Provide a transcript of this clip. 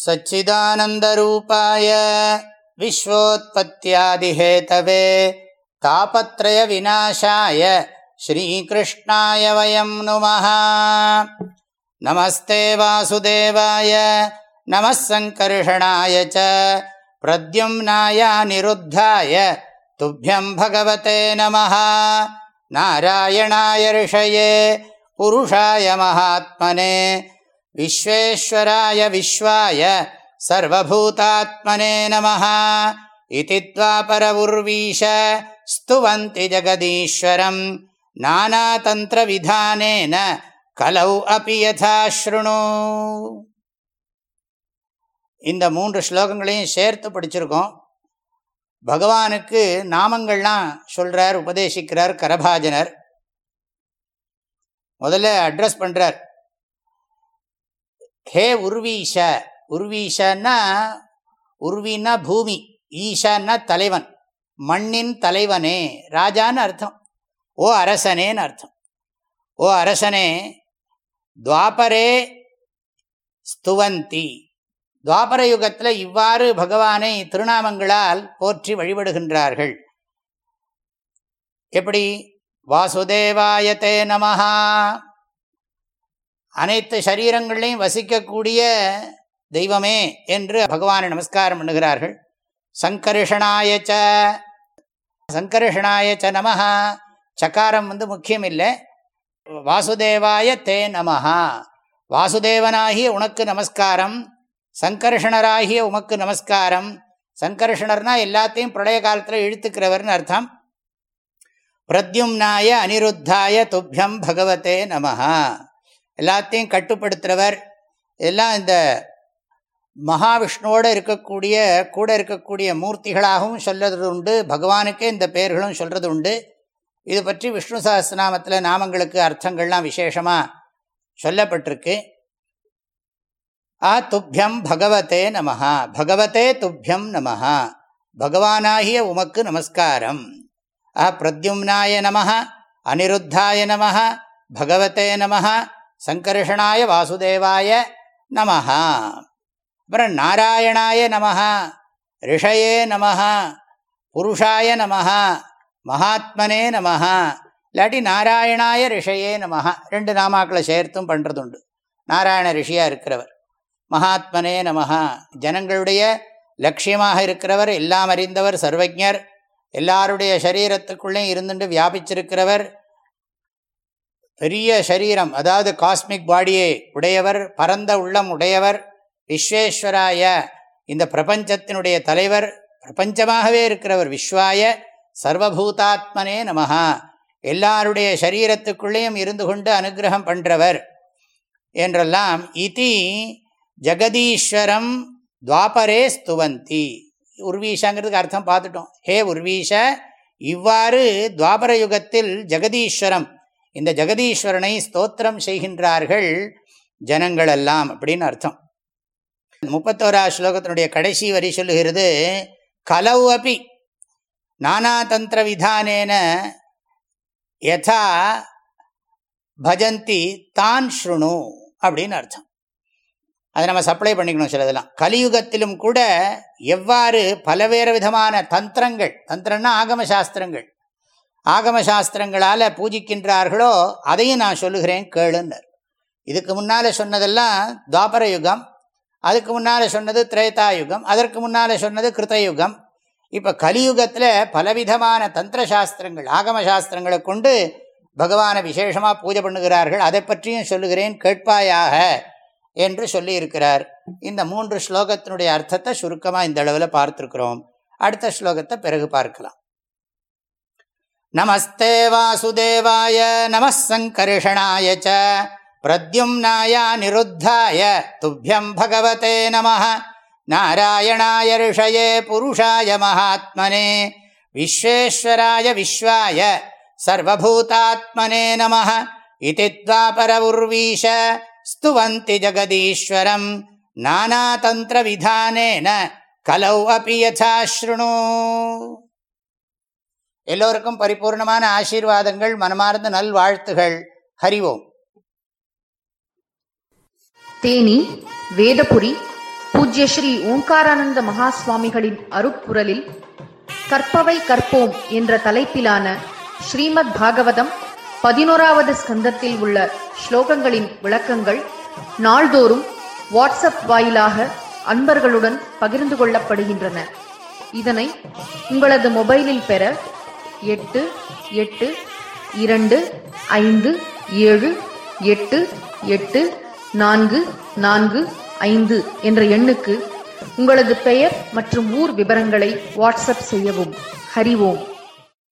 सच्चिदानन्दरूपाय विश्वोत्पत्त्यादिहेतवे तापत्रयविनाशाय श्रीकृष्णाय वयं नुमः नमस्ते वासुदेवाय नमः सङ्कर्षणाय च प्रद्युम्नायानिरुद्धाय तुभ्यं भगवते नमः नारायणाय ऋषये पुरुषाय महात्मने विश्वेश्वराय विश्वाय सर्वभूतात्मने नमः इति द्वापरउर्वीश स्तुवन्ति जगदीश्वरम् नानातन्त्रविधानेन कलौ अपि यथा शृणु இந்த மூன்று ஸ்லோகங்களையும் சேர்த்து படிச்சிருக்கோம் பகவானுக்கு நாமங்கள்லாம் சொல்றார் உபதேசிக்கிறார் கரபாஜனர் முதல்ல அட்ரஸ் பண்றார் ஹே உர்வீஷ உர்வீஷன்னா உர்வின்னா பூமி ஈஷான்னா தலைவன் மண்ணின் தலைவனே ராஜான்னு அர்த்தம் ஓ அரசனேன்னு அர்த்தம் ஓ அரசனே துவாபரே ஸ்துவந்தி துவாபர யுகத்தில் இவ்வாறு பகவானை திருநாமங்களால் போற்றி வழிபடுகின்றார்கள் எப்படி வாசுதேவாயத்தே நமஹா அனைத்து சரீரங்களையும் வசிக்கக்கூடிய தெய்வமே என்று பகவானை நமஸ்காரம் பண்ணுகிறார்கள் சங்கர்ஷனாயச்ச சங்கர்ஷனாயச்ச நமஹா சக்காரம் வந்து முக்கியம் இல்லை வாசுதேவாய தே நமஹா வாசுதேவனாகிய உனக்கு நமஸ்காரம் சங்கர்ஷணராகிய உமக்கு நமஸ்காரம் சங்கர்ஷணர்னா எல்லாத்தையும் பிரளய காலத்தில் இழுத்துக்கிறவர்னு அர்த்தம் பிரத்யும்னாய அனிருத்தாய துப்பியம் பகவதே நமஹா எல்லாத்தையும் கட்டுப்படுத்துகிறவர் எல்லாம் இந்த மகாவிஷ்ணுவோடு இருக்கக்கூடிய கூட இருக்கக்கூடிய மூர்த்திகளாகவும் சொல்றது உண்டு பகவானுக்கே இந்த பெயர்களும் சொல்கிறது உண்டு இது பற்றி விஷ்ணு சஹஸ்நாமத்தில் நாமங்களுக்கு அர்த்தங்கள்லாம் விசேஷமாக சொல்லப்பட்டிருக்கு ஆ துப்பியம் பகவதே நமஹா பகவதே துப்பியம் நமஹா பகவானாகிய உமக்கு நமஸ்காரம் ஆ பிரத்யும்னாய நம அனிருத்தாய நம பகவதே நம சங்கர்ஷனாய வாசுதேவாய நமஹா அப்புறம் நாராயணாய நமஹா ரிஷயே நமஹா புருஷாய நமஹா மகாத்மனே நமஹா இல்லாட்டி நாராயணாய ரிஷயே நமஹா ரெண்டு நாமாக்களை சேர்த்தும் பண்ணுறது உண்டு நாராயண ரிஷியாக இருக்கிறவர் மகாத்மனே நமஹா ஜனங்களுடைய லட்சியமாக இருக்கிறவர் எல்லாம் அறிந்தவர் சர்வஜர் எல்லாருடைய சரீரத்துக்குள்ளே இருந்துட்டு வியாபிச்சிருக்கிறவர் பெரிய சரீரம் அதாவது காஸ்மிக் பாடியை உடையவர் பரந்த உள்ளம் உடையவர் விஸ்வேஸ்வராய இந்த பிரபஞ்சத்தினுடைய தலைவர் பிரபஞ்சமாகவே இருக்கிறவர் விஸ்வாய சர்வபூதாத்மனே நமஹா எல்லாருடைய சரீரத்துக்குள்ளேயும் இருந்து கொண்டு அனுகிரகம் பண்ணுறவர் என்றெல்லாம் இதி ஜெகதீஸ்வரம் துவாபரே ஸ்துவந்தி உர்வீஷாங்கிறதுக்கு அர்த்தம் பார்த்துட்டோம் ஹே உர்வீஷ இவ்வாறு துவாபர யுகத்தில் ஜெகதீஸ்வரம் இந்த ஜெகதீஸ்வரனை ஸ்தோத்திரம் செய்கின்றார்கள் ஜனங்களெல்லாம் அப்படின்னு அர்த்தம் முப்பத்தோரா ஸ்லோகத்தினுடைய கடைசி வரி சொல்லுகிறது கலவு அப்பி நானாதந்திர விதானேன யதா பஜந்தி தான் ஸ்ருணு அப்படின்னு அர்த்தம் அதை நம்ம சப்ளை பண்ணிக்கணும் சிலதெல்லாம் கலியுகத்திலும் கூட எவ்வாறு பலவேறு விதமான தந்திரங்கள் தந்திரம்னா ஆகம சாஸ்திரங்கள் ஆகம சாஸ்திரங்களால் பூஜிக்கின்றார்களோ அதையும் நான் சொல்லுகிறேன் கேளுன்னர் இதுக்கு முன்னால் சொன்னதெல்லாம் துவாபர யுகம் அதுக்கு முன்னால் சொன்னது திரேதா யுகம் அதற்கு முன்னால் சொன்னது கிருத்தயுகம் இப்போ கலியுகத்தில் பலவிதமான தந்திர சாஸ்திரங்கள் ஆகம சாஸ்திரங்களை கொண்டு பகவானை விசேஷமாக பூஜை பண்ணுகிறார்கள் அதை பற்றியும் சொல்லுகிறேன் கேட்பாயாக என்று சொல்லியிருக்கிறார் இந்த மூன்று ஸ்லோகத்தினுடைய அர்த்தத்தை சுருக்கமாக இந்த அளவில் பார்த்துருக்குறோம் அடுத்த ஸ்லோகத்தை பிறகு பார்க்கலாம் நமஸ்தே வாசுதேவாய நமசங்கர்ஷணாய ச பிரத்யும்னாய நிருத்தாய துப்பியம் பகவதே நம நாராயணாய ரிஷயே புருஷாய மகாத்மனே விஸ்வேஸ்வராய விஸ்வாய சர்வபூதாத்மனே நம இதி துவாபர உர்வீஷ ஸ்துவந்தி ஜகதீஸ்வரம் நானாதந்திர விதானேன கலௌ அபி யதா ஸ்ருணு எல்லோருக்கும் பரிபூர்ணமான ஆசீர்வாதங்கள் மனமார்ந்த நல்வாழ்த்துகள் ஹரிவோம் தேனி வேதபுரி பூஜ்ய ஸ்ரீ ஓங்காரானந்த மகா சுவாமிகளின் அருட்குரலில் கற்பவை கற்போம் என்ற தலைப்பிலான ஸ்ரீமத் பாகவதம் பதினோராவது ஸ்கந்தத்தில் உள்ள ஸ்லோகங்களின் விளக்கங்கள் நாள்தோறும் வாட்ஸ்அப் வாயிலாக அன்பர்களுடன் பகிர்ந்து கொள்ளப்படுகின்றன இதனை உங்களது மொபைலில் பெற எட்டு எட்டு இரண்டு ஐந்து ஏழு எட்டு எட்டு நான்கு நான்கு ஐந்து என்ற எண்ணுக்கு உங்களது பெயர் மற்றும் ஊர் விவரங்களை வாட்ஸ்அப் செய்யவும் ஹரி ஓம்